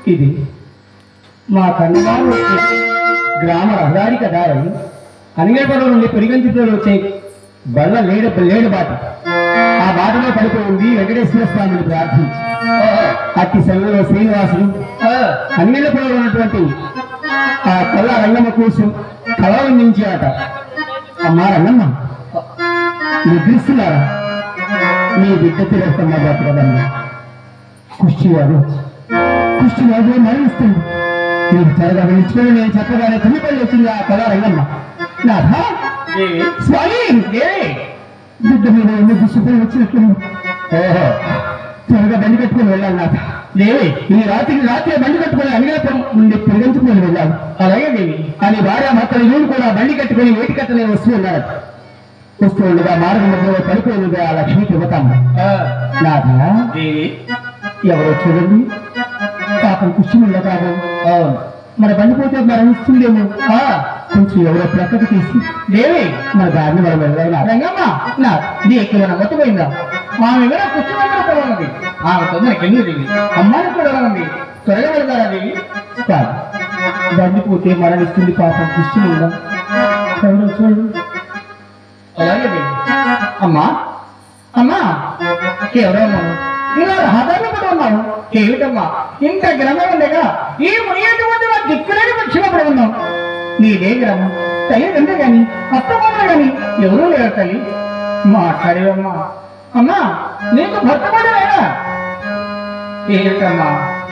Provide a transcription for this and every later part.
ఇది మా కన్నవారు వచ్చే గ్రామ రహదారి కదా అని అనిగేపడ నుండి పెరిగంచితో వచ్చే బళ్ళ లేడ లేడు బాట ఆ బాటలో పడిపోయింది వెంకటేశ్వర స్వామిని ప్రార్థించి అట్టి సమయంలో శ్రీనివాసుడు అన్నిలపురంలో ఉన్నటువంటి ఆ కొల్ల రంగమ్మ కూసు కళావందించి ఆట అమ్మా రంగమ్మ నిద్రిస్తున్నారా మీ బిడ్డ తిరగమ్మ బ్రతకదమ్మా కుష్టి వాడు కుష్టి వాడు మరణిస్తుంది మీరు త్వరగా నిలుచుకొని నేను చెప్పగానే తల్లిపల్లి వచ్చింది ఆ కళా రంగమ్మ నాథా స్వామి బిడ్డ మీద ఎన్ని దుస్తుపై వచ్చినట్లుంది ఓహో త్వరగా బండి కట్టుకొని వెళ్ళాలి నాథ దేవి ఈ రాత్రికి రాత్రి బండి కట్టుకొని అనిగలపురం నుండి పెరిగించుకొని వెళ్ళాలి అలాగే దేవి అని భార్య మాత్రం ఇరువురు కూడా బండి కట్టుకొని వేటి కట్టనే వస్తూ ఉన్నారు వస్తూ ఉండగా మార్గ మధ్యలో పడిపోయిందిగా ఆ లక్ష్మీ తిరుగుతాము నాథ దేవి ఎవరో చూడండి పాపం కుష్టిముళ్ళ పాపం అవును మన బండి పోతే మరణిస్తుందేమో ఆ, కొంచెం ఎవరో ప్రక్కకి తీసి దేవి మన దారిని మనం వెళ్ళాలి రంగమ్మ నా నీ ఎక్కడ మొత్తపోయిందా ఆమె కూడా పుస్తకంలో కూడా ఉన్నది ఆమె తొందరకి ఎందుకు దేవి అమ్మాయి కూడా ఉన్నది త్వరగా వెళ్తారా దేవి కాదు బండి పోతే మరణిస్తుంది పాపం కుష్టిముళ్ళ ఎవరో చూడు అలాగే దేవి అమ్మా అమ్మా ఎవరమ్మా ఇలా రహదారిలో కూడా ఉన్నావు ఏమిటమ్మా ఇంత గ్రహం ఉండగా ఈ మునియేటువంటి వాడు దిక్కులేని వచ్చినప్పుడు ఉన్నావు నీదే గ్రహం తల్లి తండ్రి గాని అత్తమామ గాని ఎవరూ లేరు తల్లి మాట్లాడేవమ్మా అమ్మా నీకు భర్త కూడా లేరా ఏమిటమ్మా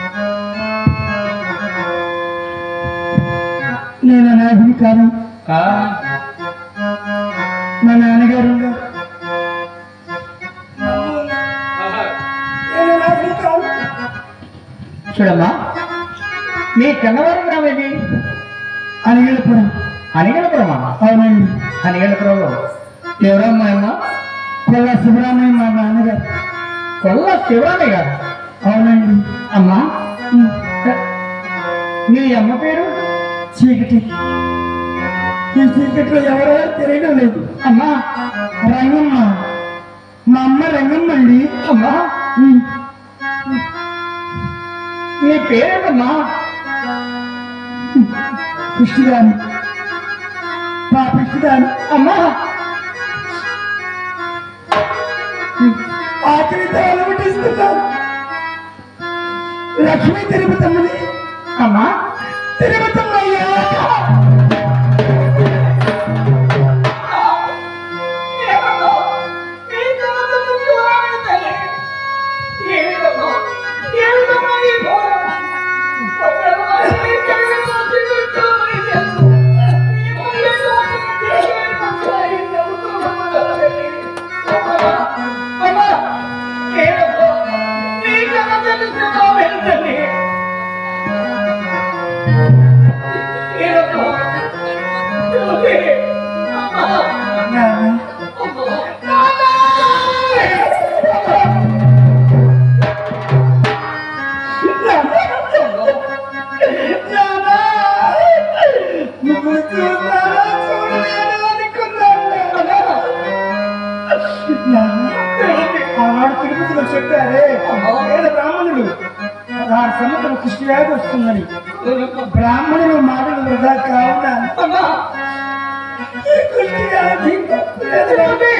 నేను అనాథిని కాదు ఆ, మా నాన్నగారు ఉన్నారు. నేను అనాథిని కాదు. చూడమ్మా మీ కన్నవరం గ్రామం ఏంటి అనిగలపురం అనిగలపురమా అవునండి అనిగలపురంలో ఎవరమ్మా అమ్మా కొల్ల శివరామయ్య మా నాన్నగారు కొల్ల శివరామయ్య గారు అవునండి అమ్మా మీ అమ్మ పేరు చీకటి ఈ చీకట్లో ఎవరో తెలియడం లేదు అమ్మా రంగమ్మ మా అమ్మ రంగమ్మ అండి అమ్మా ఉమ్. నీ పేరేంటమ్మా కృష్ణదాని మా కృష్ణదాని అమ్మా ఆఖరితో అలవటిస్తున్నాను లక్ష్మీ తిరుపతమ్మని అమ్మా తిరుపతమ్మయ్యా నాన్న మిమ్మల్ని చూస్తారా చూడలేను అనుకున్నాను ఆనాడు తిరుపతిలో చెప్పారే వేద బ్రాహ్మణుడు పదహారు సంవత్సరం కృష్ణ వ్యాధి వస్తుందని బ్రాహ్మణులు మాటలు వృధా కావున ఈ కృష్ణ వ్యాధి తప్పలేదు.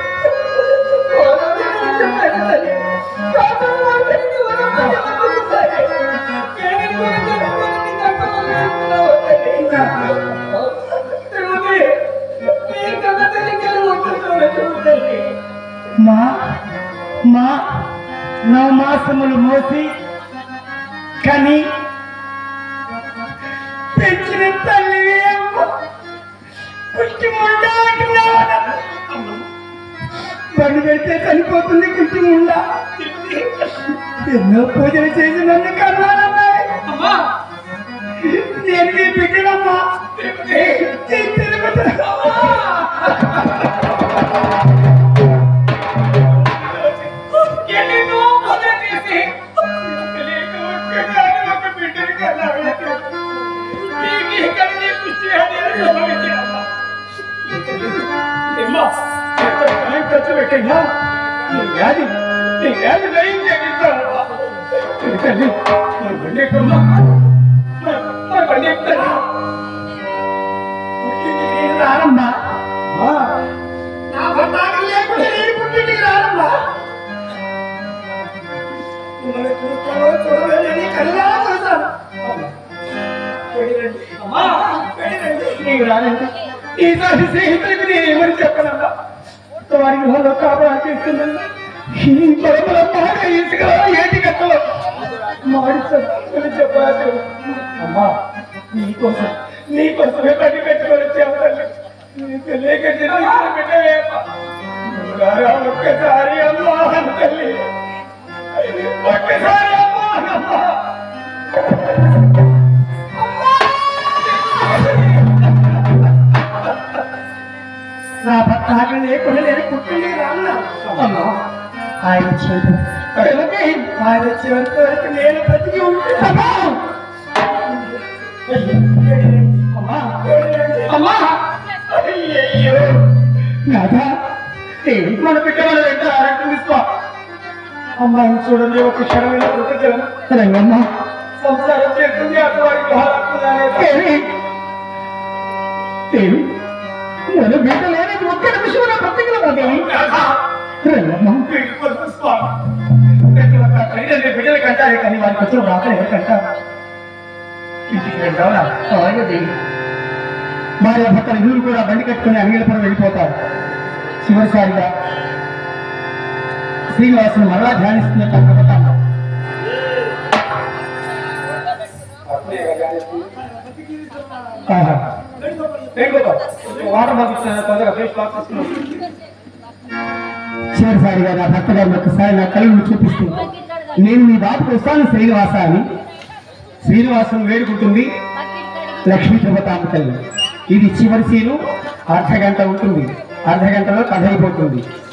మా మా నవమాసములు మోసి కని పెంచిన తల్లి కుట్టి ముండ బండి పెడితే చనిపోతుంది కుట్టి ముండ ఎన్నో పూజలు చేసి నన్ను కన్నానమ్మాయి నేను నీ బిడ్డనమ్మా ఈ తిరుపతి ఖర్చు పెట్టినా నీ వ్యాధి నీ వ్యాధి నయం చేయిస్తాను తల్లి మన బండి ఎక్కుమ్మా మన- మన బండి ఎక్కుతాను రానమ్మా ఆ, నా భర్త ఆకలి లేకుండా నేను పుట్టింటికి రానమ్మా మిమ్మల్ని చూస్తానో చూడలేదో నీ కళ్ళారా చూస్తాను వెళ్ళిరండి. అమ్మా, వెళ్ళిరండి. నీకు రానండి ఈసారి స్నేహితులకు నేను ఏమని చెప్పనమ్మా వారి గృహంలో కాపురా చేస్తుందండి ఈ పరమల బాగా ఇసుకలో ఏటి కట్టలో మాడి చదువుకుని చెప్పాలి అమ్మా నీకోసం నీకోసమే పని పెట్టుకొని వచ్చాము తల్లి నీకు లేక జన్మించిన బిడ్డవే అమ్మా. నువ్వురారా ఒక్కసారి అమ్మా అను తల్లి ఒక్కసారి అమ్మా అనమ్మా. నా భర్త ఆకలి లేకుండా నేను పుట్టింది రాన్నా అమ్మా ఆయన వచ్చేది ఎవరికి? ఆయన చివరి వరకు నేను బ్రతికి ఉంటాను అమ్మా అమ్మా అయ్యయ్యో నాథా ఏమి మన బిడ్డ మన వెంట ఆరోగ్యం తీసుకో అమ్మాయిని చూడండి ఒక క్షణమైన కృతజ్ఞత రంగమ్మ సంసారం చేస్తుంది అటు వారి గృహాలకున్నానే దేవి దేవి మన బిడ్డ లేనది ఒక్క నిమిషం బ్రతికిన దేవి రంగమ్మ బిడ్డలు కంటారే కానీ వారికి వచ్చిన రాత్రి ఎవరు కంటారు ఇంటికి వెళ్తావా అలాగే దేవి భార్య భర్తలు ఇల్లు కూడా బండి కట్టుకుని అంగిలపురం వెళ్ళిపోతారు చివరిసారిగా శ్రీనివాసుని మరలా ధ్యానిస్తున్నట్టు అనుకుంటాను ఆహా. వాటర్ పంపిస్తాను తొందరగా ఫేస్ వాష్ చేసుకున్నాను చివరిసారిగా నా భర్త గారిని ఒకసారి నా కళ్ళు చూపిస్తూ నేను నీ బాబుకు వస్తాను శ్రీనివాస అని శ్రీనివాసం వేడుకుంటుంది లక్ష్మీ తిరుపతాంబ తల్లి ఇది చివరి సీను అర్ధ గంట ఉంటుంది అర్ధ గంటలో కథ అయిపోతుంది